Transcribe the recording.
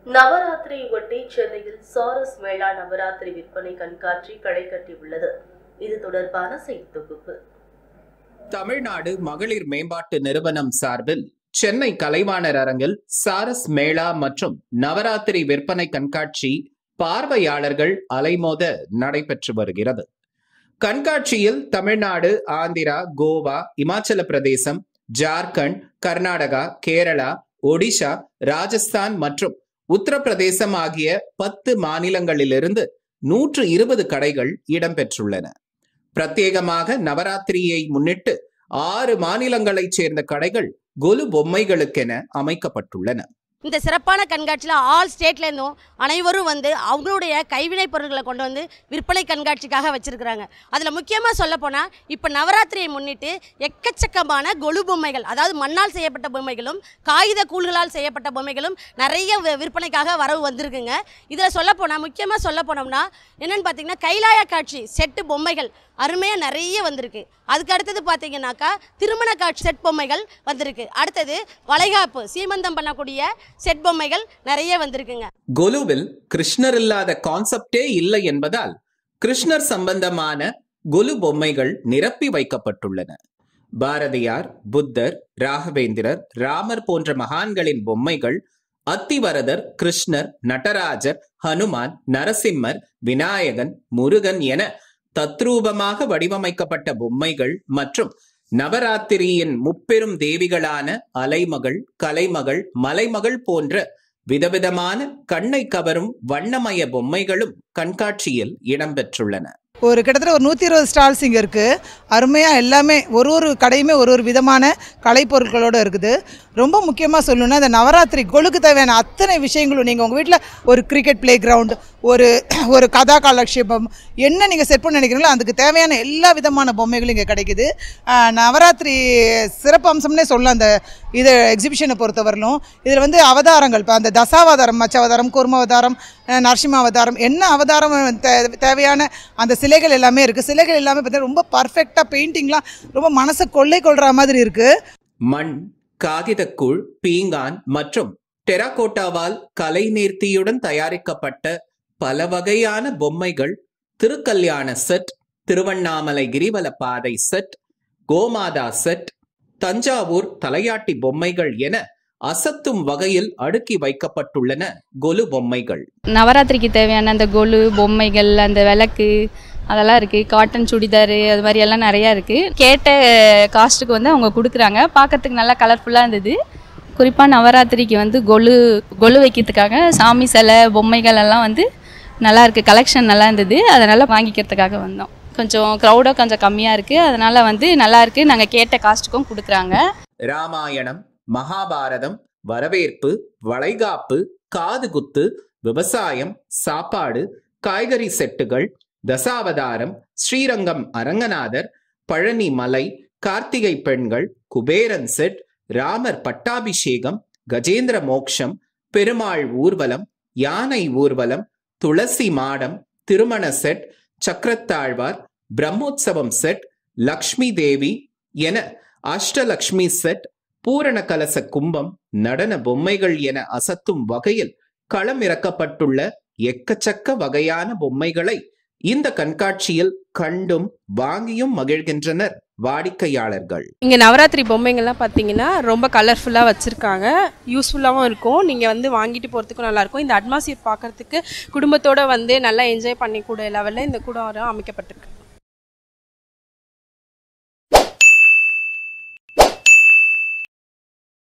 நவராத்திரியை ஒட்டி சென்னையில் சாரஸ் மேளா நவராத்திரி விற்பனை கண்காட்சி களை கட்டியுள்ளது இது தொடர்பான செய்தி தொகுப்பு தமிழ்நாடு மகளிர் மேம்பாட்டு நிறுவனம் சார்பில் சென்னை கலைவாணர் அரங்கில் சாரஸ் மேளா மற்றும் நவராத்திரி விற்பனை கண்காட்சி பார்வையாளர்கள் அலைமோத நடைபெற்று வருகிறது கண்காட்சியில் தமிழ்நாடு ஆந்திரா கோவா இமாச்சல பிரதேசம் ஜார்க்கண்ட் கர்நாடகா கேரளா ஒடிஷா ராஜஸ்தான் மற்றும் உத்தரப்பிரதேசம் ஆகிய பத்து மாநிலங்களிலிருந்து நூற்று இருபது கடைகள் இடம்பெற்றுள்ளன பிரத்யேகமாக நவராத்திரியை முன்னிட்டு ஆறு மாநிலங்களைச் சேர்ந்த கடைகள் கொலு பொம்மைகளுக்கென அமைக்கப்பட்டுள்ளன இந்த சிறப்பான கண்காட்சியில் ஆல் ஸ்டேட்லேருந்தும் அனைவரும் வந்து அவங்களுடைய கைவினைப் பொருட்களை கொண்டு வந்து விற்பனை கண்காட்சிக்காக வச்சுருக்கிறாங்க அதில் முக்கியமாக சொல்லப்போனால் இப்போ நவராத்திரியை முன்னிட்டு எக்கச்சக்கமான கொலு பொம்மைகள் அதாவது மண்ணால் செய்யப்பட்ட பொம்மைகளும் காகித கூழ்களால் செய்யப்பட்ட பொம்மைகளும் நிறைய வி- விற்பனைக்காக வரவு வந்திருக்குங்க இதில் சொல்லப்போனால் முக்கியமாக சொல்ல போனோம்னா என்னென்னு பார்த்தீங்கன்னா கைலாய காட்சி செட்டு பொம்மைகள் அருமையாக நிறைய வந்திருக்கு அதுக்கு அடுத்தது பார்த்தீங்கன்னாக்கா திருமண காட்சி செட் பொம்மைகள் வந்திருக்கு அடுத்தது வளைகாப்பு சீமந்தம் பண்ணக்கூடிய செட் பொம்மைகள் நிறைய வந்திருக்குங்க கொலுவில் கிருஷ்ணர் இல்லாத கான்செப்டே இல்லை என்பதால் கிருஷ்ணர் சம்பந்தமான கொலு பொம்மைகள் நிரப்பி வைக்கப்பட்டுள்ளன பாரதியார் புத்தர் ராகவேந்திரர் ராமர் போன்ற மகான்களின் பொம்மைகள் அத்திவரதர் கிருஷ்ணர் நடராஜர் ஹனுமான் நரசிம்மர் விநாயகன் முருகன் என தத்ரூபமாக வடிவமைக்கப்பட்ட பொம்மைகள் மற்றும் நவராத்திரியின் முப்பெரும் தேவிகளான அலைமகள் கலைமகள் மலைமகள் போன்ற விதவிதமான கண்ணை கவரும் வண்ணமய பொம்மைகளும் கண்காட்சியில் இடம்பெற்றுள்ளன ஒரு கிட்டத்தட்ட ஒரு நூற்றி இருபது ஸ்டால்ஸ் இங்கே இருக்குது அருமையாக எல்லாமே ஒரு ஒரு கடையுமே ஒரு ஒரு விதமான கலைப்பொருட்களோடு இருக்குது ரொம்ப முக்கியமாக சொல்லணும்னா இந்த நவராத்திரி கொழுக்கு தேவையான அத்தனை விஷயங்களும் நீங்கள் உங்கள் வீட்டில் ஒரு கிரிக்கெட் பிளே கிரவுண்ட் ஒரு ஒரு கதா காலக்ஷேபம் என்ன நீங்கள் செட் பண்ண நினைக்கிறீங்களோ அதுக்கு தேவையான எல்லா விதமான பொம்மைகளும் இங்கே கிடைக்குது ஆஹ் நவராத்திரி சிறப்பு அம்சம்னே சொல்லலாம் அந்த இது எக்ஸிபிஷனை பொறுத்தவரையிலும் இதில் வந்து அவதாரங்கள் இப்போ அந்த தசாவதாரம் மச்சாவதாரம் கூர்மாவதாரம் அஹ் நரசிம்ம அவதாரம் என்ன அவதாரம் தே- தேவையான அந்த சிலைகள் எல்லாமே இருக்குது சிலைகள் எல்லாமே பார்த்தீங்கன்னா ரொம்ப பர்ஃபெக்டாக பெயிண்டிங்லாம் ரொம்ப மனசை கொள்ளை கொள்கிற மாதிரி இருக்குது மண் காகிதக்கூழ் பீங்கான் மற்றும் டெராகோட்டாவால் கலை நேர்த்தியுடன் தயாரிக்கப்பட்ட பல வகையான பொம்மைகள் திருக்கல்யாண செட் திருவண்ணாமலை கிரிவல பாதை செட் கோமாதா செட் தஞ்சாவூர் தலையாட்டி பொம்மைகள் என அசத்தும் வகையில் அடுக்கி வைக்கப்பட்டுள்ளன கொலு பொம்மைகள் நவராத்திரிக்கு தேவையான அந்த கொலு பொம்மைகள் அந்த விளக்கு அதெல்லாம் இருக்குது காட்டன் சுடிதாரு அது மாதிரி எல்லாம் நிறையா இருக்குது கேட்ட காஸ்ட்டுக்கு வந்து அவங்க கொடுக்குறாங்க பார்க்கறதுக்கு நல்லா கலர்ஃபுல்லாக இருந்தது குறிப்பாக நவராத்திரிக்கு வந்து கொலு கொலு வைக்கிறதுக்காக சாமி சிலை பொம்மைகள் எல்லாம் வந்து நல்லா இருக்குது கலெக்ஷன் நல்லா இருந்தது அதனால் வாங்கிக்கிறதுக்காக வந்தோம் கொஞ்சம் க்ரௌடும் கொஞ்சம் கம்மியாக இருக்குது அதனால் வந்து நல்லா இருக்குது நாங்கள் கேட்ட காஸ்ட்டுக்கும் கொடுக்குறாங்க ராமாயணம் மகாபாரதம் வரவேற்பு வளைகாப்பு காதுகுத்து விவசாயம் சாப்பாடு காய்கறி செட்டுகள் தசாவதாரம் ஸ்ரீரங்கம் அரங்கநாதர் பழனி மலை கார்த்திகை பெண்கள் குபேரன் செட் ராமர் பட்டாபிஷேகம் கஜேந்திர மோக்ஷம் பெருமாள் ஊர்வலம் யானை ஊர்வலம் துளசி மாடம் திருமண செட் சக்கரத்தாழ்வார் பிரம்மோற்சவம் செட் லக்ஷ்மி தேவி என அஷ்டலக்ஷ்மி செட் பூரண கலச கும்பம் நடன பொம்மைகள் என அசத்தும் வகையில் களம் இறக்கப்பட்டுள்ள எக்கச்சக்க வகையான பொம்மைகளை இந்த கண்காட்சியில் கண்டும் வாங்கியும் மகிழ்கின்றனர் வாடிக்கையாளர்கள் இங்கே நவராத்திரி பொம்மைங்கள்லாம் பார்த்தீங்கன்னா ரொம்ப கலர்ஃபுல்லாக வச்சுருக்காங்க யூஸ்ஃபுல்லாகவும் இருக்கும் நீங்கள் வந்து வாங்கிட்டு போகிறதுக்கும் நல்லாயிருக்கும் இந்த அட்மாஸ்பியர் பார்க்குறதுக்கு குடும்பத்தோடு வந்து நல்லா என்ஜாய் பண்ணிக்கூட லெவலில் இந்த கூடம் அமைக்கப்பட்டிருக்கு